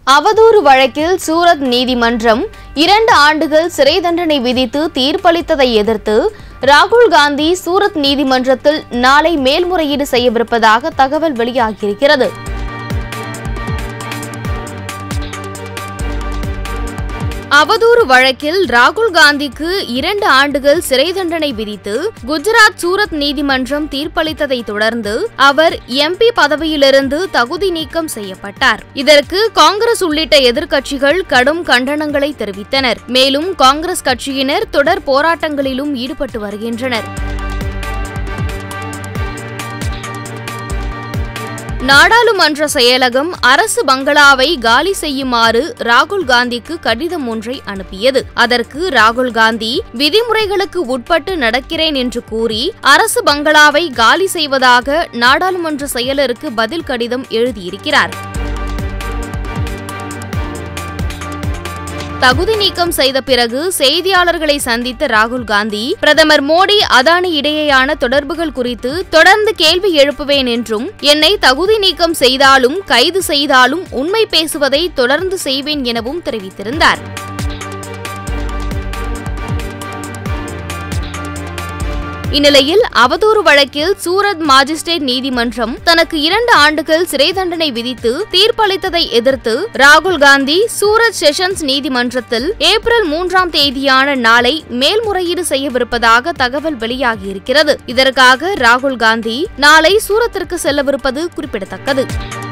அவதூறு வழக்கில் சூரத் நீதிமன்றம் இரண்டு ஆண்டுகள் சிறை தண்டனை விதித்து தீர்ப்பளித்ததை எதிர்த்து ராகுல் காந்தி சூரத் நீதிமன்றத்தில் நாளை மேல்முறையீடு செய்யவிருப்பதாக தகவல் வெளியாகியிருக்கிறது அவதூறு வழக்கில் ராகுல் காந்திக்கு இரண்டு ஆண்டுகள் சிறை தண்டனை விதித்து குஜராத் சூரத் நீதிமன்றம் தீர்ப்பளித்ததை தொடர்ந்து அவர் எம்பி பதவியிலிருந்து தகுதி நீக்கம் செய்யப்பட்டார் இதற்கு காங்கிரஸ் உள்ளிட்ட எதிர்க்கட்சிகள் கடும் கண்டனங்களை தெரிவித்தனர் மேலும் காங்கிரஸ் கட்சியினர் தொடர் போராட்டங்களிலும் ஈடுபட்டு வருகின்றனர் நாடாளுமன்ற செயலகம் அரசு பங்களாவை காலி செய்யுமாறு ராகுல் காந்திக்கு கடிதம் ஒன்றை அனுப்பியது அதற்கு ராகுல் காந்தி விதிமுறைகளுக்கு உட்பட்டு நடக்கிறேன் என்று கூறி அரசு பங்களாவை காலி செய்வதாக நாடாளுமன்ற செயலருக்கு பதில் கடிதம் எழுதியிருக்கிறார் தகுதி நீக்கம் செய்த பிறகு செய்தியாளர்களை சந்தித்த ராகுல் காந்தி பிரதமர் மோடி அதானி இடையேயான தொடர்புகள் குறித்து தொடர்ந்து கேள்வி எழுப்புவேன் என்றும் என்னை தகுதி நீக்கம் செய்தாலும் கைது செய்தாலும் உண்மை பேசுவதை தொடர்ந்து செய்வேன் எனவும் தெரிவித்திருந்தார் இந்நிலையில் அவதூறு வழக்கில் சூரத் மாஜிஸ்ட்ரேட் நீதிமன்றம் தனக்கு இரண்டு ஆண்டுகள் சிறை தண்டனை விதித்து தீர்ப்பளித்ததை எதிர்த்து ராகுல் காந்தி சூரத் செஷன்ஸ் நீதிமன்றத்தில் ஏப்ரல் மூன்றாம் தேதியான நாளை மேல்முறையீடு செய்யவிருப்பதாக தகவல் வெளியாகியிருக்கிறது இதற்காக ராகுல் காந்தி நாளை சூரத்திற்கு செல்லவிருப்பது குறிப்பிடத்தக்கது